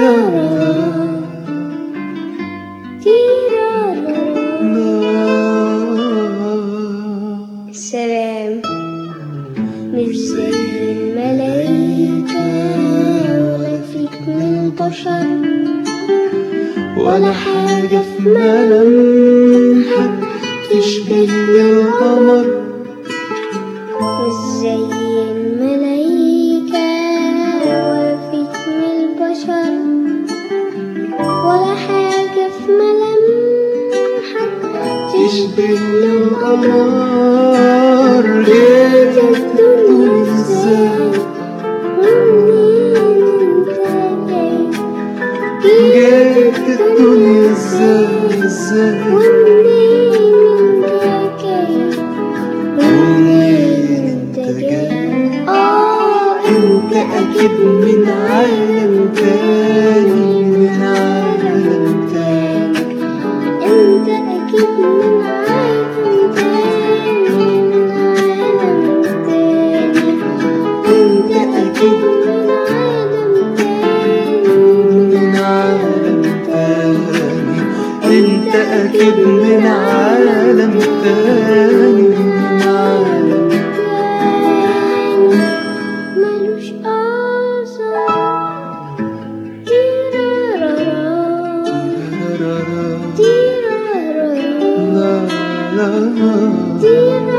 سلام مش زي الملايكة ولا فيك من البشر ولا حاجة في ملامحك تشبه القمر مش زي الملايكة ولا فيك من البشر ولا حاجة في ملامحك تشبه القمر ليه الدنيا ازاي جيت الدنيا ازاي ازاي ومنين انت جاي اه انت اكيد من عالم تاني من عالم تاني انت اكيد من عالم تاني من عالم تاني انت اكيد من عالم تاني من عالم تاني انت اكيد من عالم تاني من عالم ملوش أوصاف تيرارارا تاني تيرارارا لا لا تيرارارا